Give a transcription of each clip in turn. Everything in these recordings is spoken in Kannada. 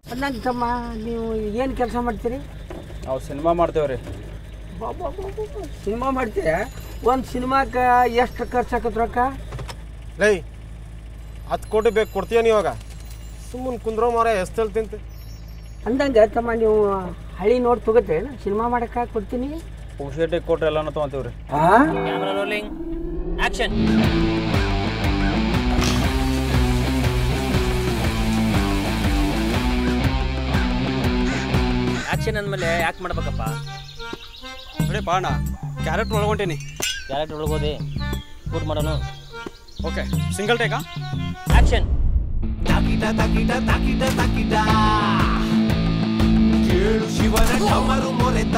ನಂಗೆ ತಮ್ಮ ನೀವು ಏನು ಕೆಲಸ ಮಾಡ್ತೀರಿ ನಾವು ಸಿನಿಮಾ ಮಾಡ್ತೇವ್ರಿ ಸಿನಿಮಾ ಮಾಡ್ತೀರ ಒಂದು ಸಿನಿಮಾಕ್ಕೆ ಎಷ್ಟು ಖರ್ಚು ಆಕತ್ ರೊಕ್ಕ ಲೈ ಹತ್ತು ಕೋಟಿ ಬೇಕು ಕೊಡ್ತೀಯ ನೀವಾಗ ಸುಮ್ಮನೆ ಕುಂದ್ರೋ ಮಾರ ಎಷ್ಟೆಲ್ ತಿಂತೆ ಅಂದಂಗೆ ತಮ್ಮ ನೀವು ಹಳಿ ನೋಡಿ ತಗೋತೀರೇನು ಸಿನಿಮಾ ಮಾಡಕ್ಕೆ ಕೊಡ್ತೀನಿ ಪುಕ್ಷೇಟಿ ಕೊಟ್ಟು ಎಲ್ಲಾನು ತೊಗೊಂತೀವ್ರಿ ಹಾಂ ಕ್ಯಾಮ್ರಾ ರೋಲಿಂಗ್ ಆಕ್ಷನ್ ಆಕ್ಷನ್ ಅಂದಮೇಲೆ ಯಾಕೆ ಮಾಡ್ಬೇಕಪ್ಪ ನೋಡಿ ಬಾಣ ಕ್ಯಾರೆಟ್ ಒಳಗೊಂಟೀನಿ ಕ್ಯಾರೆಕ್ಟರ್ ಒಳಗೋದೆ ಶೂಟ್ ಮಾಡೋಣ ಓಕೆ ಸಿಂಗಲ್ ಟೇಕಾ ಆಕ್ಷನ್ ತಕಿಟ ತಕಿಟ ತಕಿಟ ತಕಿಟ ಕೇಳು ಶಿವನ ಡಮರು ಮೊರೆತ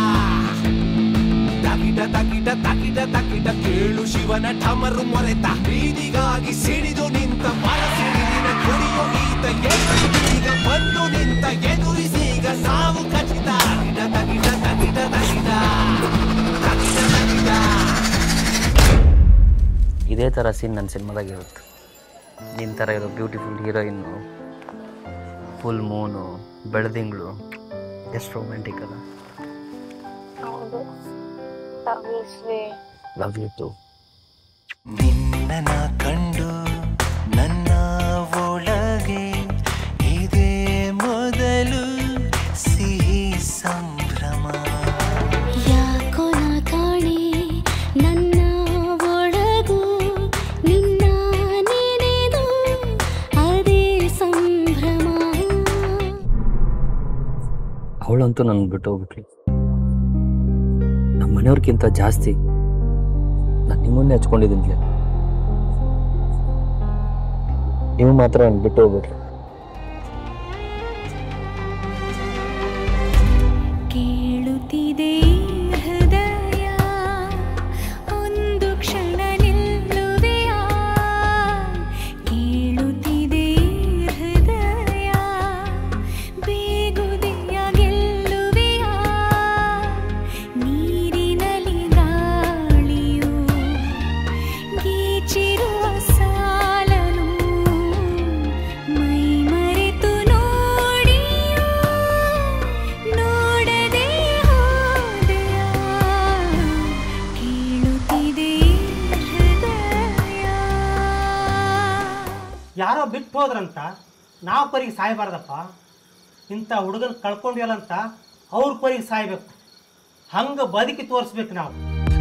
ತಕಿಟ ತಕಿಟ ತಕಿಟ ತಕಿಟ ಕೇಳು ಶಿವನ ಠಮರು ಮೊರೆತ ಬೀದಿಗಾಗಿ ಸಿಡಿದು ನಿಂತ ಮರ ಸಿಡಿದಿನ ಕುಡಿಯೋ ಈತ ಎದುರಿಸೀಗ ಬಂದು ನಿಂತ ಎದುರಿಸೀಗ ಸಾವು ಖಚಿತ ತಕಿಟ ತಕಿಟ ತಕಿಟ ತಕಿಟ ತಕಿಟ ತಕಿಟ ಇದೇ ಥರ ಸೀನ್ ನನ್ನ ಸಿನಿಮಾದಾಗ ಇರುತ್ತೆ ನಿನ್ನ ಥರ ಇರೋ ಬ್ಯೂಟಿಫುಲ್ ಹೀರೋಯಿನ್ನು ಫುಲ್ ಮೂನು ಬೆಳದಿಂಗಳು ಎಷ್ಟು ರೊಮ್ಯಾಂಟಿಕ್ ಅಲ್ಲ ಹೌದು love you sweet love you too ನಿನ್ನನ ಕಂಡು ನನ್ನ ಒಳಗೆ ಇದೇ ಮೊದಲು ಸಿಹಿ ಸಂಭ್ರಮ ಯಾಕೋ ನಾ ಕಾಣೆ ನನ್ನ ಒಳಗೂ ನಿನ್ನ ನೆನೆದು ಅದೇ ಸಂಭ್ರಮ ಅವಳಂತೂ ನನ್ನ ಬಿಟ್ಟು ಹೋಗ್ಬಿಟ್ಲು ನಮ್ಮ ಮನೆಯವ್ರಿಗಿಂತ ಜಾಸ್ತಿ ನಾನು ನಿಮ್ಮನ್ನೇ ಹಚ್ಕೊಂಡಿದ್ದೀನಿ ನೀವು ಮಾತ್ರ ನನ್ನ ಬಿಟ್ಟು ಹೋಗ್ಬಿಟ್ರಿ ಕೇಳುತ್ತಿದೆ ಹೃದಯ ಒಂದು ಕ್ಷಣ ನಿಲ್ಲುವೆಯಾ ಕೇಳುತ್ತಿದೆ ಹೃದಯ ಬೇಗುದೆಯ ಗೆಲ್ಲುವೆಯಾ ನೀರಿನಲ್ಲಿ ಗಾಳಿಯು ಗೀಚಿರುವ ಸಾಲನು ಮೈ ಮರೆತು ನೋಡಿಯೋ ನೋಡದೆ ಹೋದೆಯ ಕೇಳುತ್ತಿದೆ ಹೃದಯ ಯಾರೋ ಬಿಟ್ಟು ಹೋದ್ರಂತ ನಾವು ಪರಿಗೆ ಸಾಯಬಾರ್ದಪ್ಪ ಇಂಥ ಹುಡುಗನ ಕಳ್ಕೊಂಡಿವಲ್ಲಂತ ಅವ್ರ ಪರಿಗೆ ಸಾಯ್ಬೇಕು ಹಂಗೆ ಬದುಕಿ ತೋರಿಸ್ಬೇಕು ನಾವು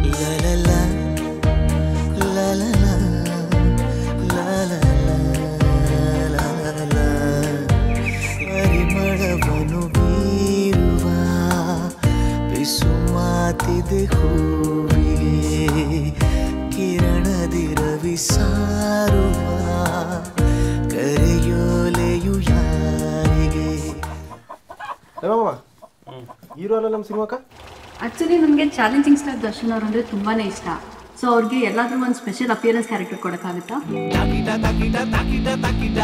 ಪರಿಮಳವನು ಬೀರುವ ಬಿಸು ಮಾತಿದೆ ಹೂವಿಗೆ ಕಿರಣದಿ ರವಿ ಸಾರುವ ಕರೆಯೋಲೆಯು ಯಾರಿಗೆ ಮಾಮ ಹೀರೋ ಅಲ್ಲ ನಮ್ಮ ಸಿನಿಮಾಕ ಆ್ಯಕ್ಚುಲಿ ನನಗೆ ಚಾಲೆಂಜಿಂಗ್ ಸ್ಟಾರ್ ದರ್ಶನ್ ಅವ್ರು ಅಂದರೆ ತುಂಬಾ ಇಷ್ಟ ಸೊ ಅವ್ರಿಗೆ ಎಲ್ಲಾದ್ರೂ ಒಂದು ಸ್ಪೆಷಲ್ ಅಪಿಯರೆನ್ಸ್ ಕ್ಯಾರೆಕ್ಟರ್ ಕೊಡೋಕ್ಕಾಗುತ್ತಾ ತಕಿಟ ತಕಿಟ ತಕಿಟ ತಕಿಟ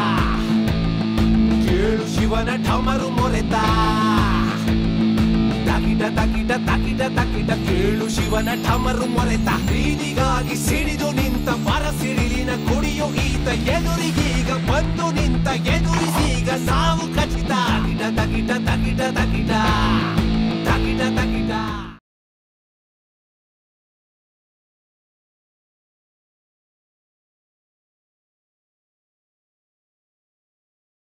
ಕೇಳು ಶಿವನ ಠಮರು ಮೊರೆತ ತಕಿಟ ತಕಿಟ ತಕಿಟ ತಕಿಟ ಕೇಳು ಶಿವನ ಠಮರು ಮೊರೆತ ಬೀದಿಗಾಗಿ ಸಿಡಿದು ನಿಂತ ಮರ ಸಿಡಿಲಿನ ಕುಡಿಯೋ ಈತ ಎದುರಿಗೆ